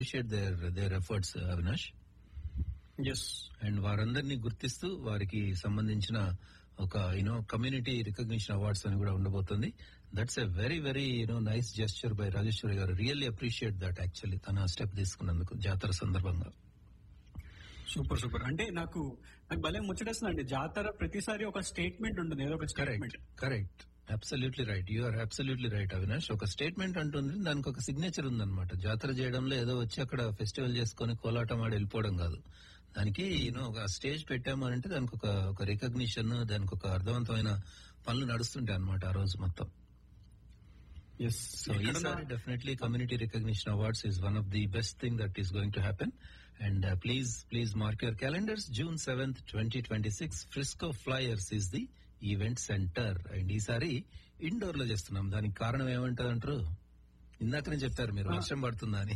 Appreciate their their efforts Avinash yes and వారందరినీ గుర్తిస్తూ వారికి సంబంధించిన ఒక యూనో కమ్యూనిటీ రికగ్నిషన్ అవార్డ్స్ అని కూడా ఉండబోతుంది that's a very very you know nice gesture by Rajeshwari గారు రియల్లీ అప్రిషియేట్ దట్ యాక్చువల్లీ తన స్టెప్ తీసుకున్నందుకు జాతర సందర్భంగా సూపర్ సూపర్ అంటే నాకు నాకు భలే ముచ్చటేస్తుంది అండి జాతర ప్రతిసారి ఒక స్టేట్మెంట్ ఉంటుంది ఏదో ఒక statement correct correct absolutely right you are absolutely right Avinash ఒక స్టేట్మెంట్ అంటుంది దానికి ఒక సిగ్నేచర్ ఉందన్నమాట జాతర చేయడంలో ఏదో వచ్చి అక్కడ ఫెస్టివల్ చేసుకొని కోలాటం ఆడి వెళ్ళిపోవడం కాదు దానికి యూనో ఒక స్టేజ్ పెట్టాము అంటే దానికి ఒక ఒక రికగ్నిషన్ దానికి ఒక అర్థవంతమైన పనులు నడుస్తుంటాయి అనమాట ఆ రోజు మొత్తం ఎస్ సో ఈసారి definitely community recognition awards is one of the best thing that is going to happen and please please mark your calendars June seventh twenty twenty six Frisco Flyers is the event center and ఈసారి indoor లో చేస్తున్నాం దానికి కారణం ఏమంటారు అంటారు ఇందాకనే చెప్పారు మీరు వర్షం పడుతుందా అని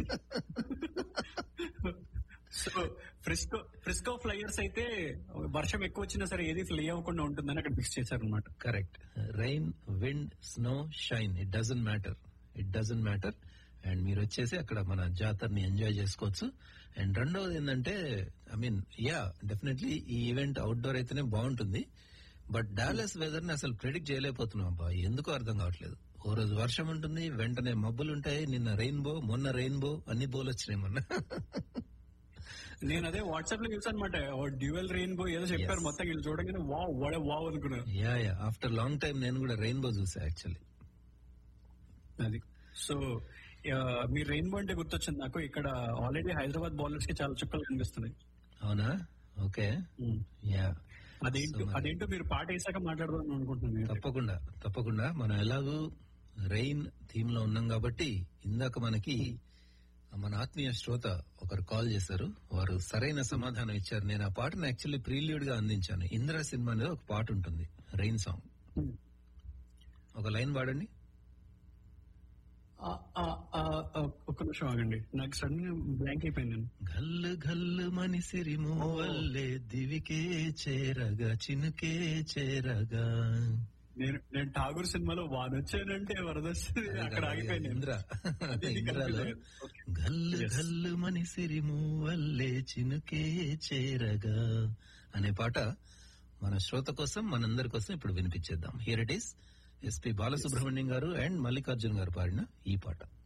సో ఫ్రిస్కో ఫ్రిస్కో ఫ్లైయర్స్ అయితే వర్షం ఎక్కువ వచ్చినా సరే ఏది ఫ్లై అవ్వకుండా ఉంటుందని అక్కడ ఫిక్స్ చేశారు అనమాట correct rain wind snow shine it doesn't matter it doesn't matter and మీరు వచ్చేసి అక్కడ మన జాతరని ఎంజాయ్ చేసుకోవచ్చు అండ్ రెండవది ఏంటంటే ఐ మీన్ యా డెఫినెట్లీ ఈ ఈవెంట్ అవుట్డోర్ అయితేనే బాగుంటుంది బట్ డాలస్ వెదర్ ని అసలు ప్రెడిక్ట్ చేయలేకపోతున్నాం అబ్బా ఎందుకో అర్థం కావట్లేదు ఓ రోజు వర్షం ఉంటుంది వెంటనే మబ్బులు ఉంటాయి నిన్న రెయిన్బో మొన్న రెయిన్బో అన్ని బోలు వచ్చినాయి మొన్న నేను అదే వాట్సాప్ లో చూసాను అనమాట డ్యూయల్ రెయిన్బో ఏదో చెప్పారు Yes. మొత్తం వీళ్ళు చూడగానే వావ్ వడ వావ్ అనుకున్నాను yeah yeah after long time నేను కూడా రెయిన్బో చూసా యాక్చువల్లీ అది సో మీరు రెయిన్బో అంటే గుర్తొచ్చింది నాకు ఇక్కడ ఆల్రెడీ హైదరాబాద్ బౌలర్స్ కి చాలా చుక్కలు కనిపిస్తున్నాయి అవునా ఓకే యా అదేంటో So, మరి- అదేంటో మీరు పాట వేసాక మాట్లాడదాం అనుకుంటున్నాను తప్పకుండా తప్పకుండా మనం ఎలాగూ రెయిన్ థీమ్ లో ఉన్నాం కాబట్టి ఇందాక మనకి మన ఆత్మీయ శ్రోత ఒకరు కాల్ చేశారు వారు సరైన సమాధానం ఇచ్చారు నేను ఆ పాటను యాక్చువల్లీ ప్రీల్యూడ్ గా అందించాను ఇందిరా సినిమా అనేది ఒక పాట ఉంటుంది రెయిన్ సాంగ్ ఒక లైన్ పాడండి ఆ, ఆ, ఆ, ఆ, ఒక్క నిమిషం ఆగండి నాకు సడన్ గా బ్లాంక్ అయిపోయింది నేను గల్లు గల్లు మనిసిరి మూవల్లే దివికే చేరగా చినుకే చేరగా నేను నేను ఠాగూర్ సినిమాలో వానొచ్చానంటే వరదొచ్చింది అక్కడ ఆగిపోయింది నేను. ఇంద్ర అదే నీకు ఇంద్రలో అనిపించలేదు. Okay. గల్లు Yes. గల్లు మనిసిరి మూవల్లే చినుకే చేరగా అనే పాట మన శ్రోత కోసం మనందరి కోసం ఇప్పుడు వినిపించేద్దాం here it is S P Balasubrahmanyam గారు అండ్ మల్లికార్జున్ గారు పాడిన ఈ పాట